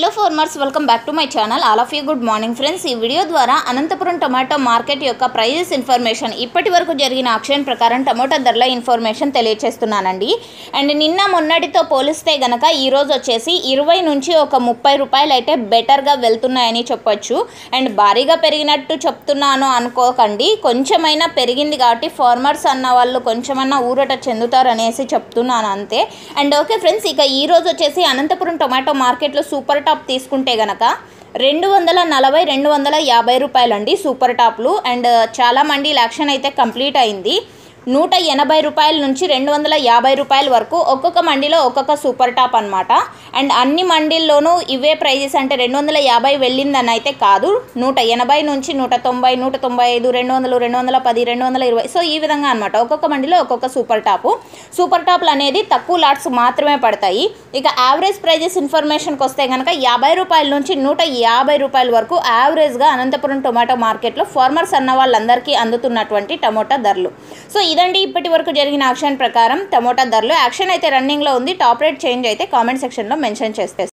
hello farmers welcome back to my channel all of you good morning friends ఈ video ద్వారా Anantapuram tomato market యొక్క prices information ఇప్పటి వరకు జరిగిన ఆక్షన్ ప్రకారం టమాటా ధరల ఇన్ఫర్మేషన్ తెలియచేస్తున్నానండి అండ్ నిన్న మొన్నటితో పోలిస్తే గనక ఈ రోజు వచ్చేసి ఇరవై నుంచి ఒక ముప్పై రూపాయలు అయితే బెటర్గా వెళ్తున్నాయని చెప్పొచ్చు అండ్ భారీగా పెరిగినట్టు చెప్తున్నాను అనుకోకండి కొంచెమైనా పెరిగింది కాబట్టి ఫార్మర్స్ అన్న వాళ్ళు కొంచెమన్నా ఊరట చెందుతారనేసి చెప్తున్నాను అంతే అండ్ ఓకే ఫ్రెండ్స్ ఇక ఈ రోజు వచ్చేసి అనంతపురం టొమాటో మార్కెట్లో సూపర్ టాప్ తీసుకుంటే గనక రెండు వందల నలభై రెండు వందల యాభై రూపాయలండి సూపర్ టాప్లు అండ్ చాలా మండీల యాక్షన్ అయితే కంప్లీట్ అయింది నూట ఎనభై రూపాయల నుంచి రెండు వందల యాభై రూపాయల వరకు ఒక్కొక్క మండీలో ఒక్కొక్క సూపర్ టాప్ అనమాట అండ్ అన్ని మండీల్లోనూ ఇవే ప్రైజెస్ అంటే రెండు వందల యాభై వెళ్ళిందని అయితే కాదు నూట ఎనభై నుంచి నూట తొంభై నూట తొంభై ఐదు రెండు వందలు రెండు వందల పది రెండు వందల ఇరవై సో ఈ విధంగా అనమాట ఒక్కొక్క మండీలో ఒక్కొక్క సూపర్ టాపు సూపర్ టాప్లు అనేది తక్కువ లాట్స్ మాత్రమే పడతాయి ఇక యావరేజ్ ప్రైజెస్ ఇన్ఫర్మేషన్కి వస్తే కనుక యాభై రూపాయల నుంచి నూట యాభై రూపాయల వరకు యావరేజ్గా అనంతపురం టొమాటో మార్కెట్లో ఫార్మర్స్ అన్న వాళ్ళందరికీ అందుతున్నటువంటి టమోటా ధరలు సో ఇదండి ఇప్పటి వరకు జరిగిన యాక్షన్ ప్రకారం టమోటా ధరలు యాక్షన్ అయితే రన్నింగ్లో ఉంది టాప్ రేట్ చేంజ్ అయితే కామెంట్ సెక్షన్లో మెన్షన్ చేస్తే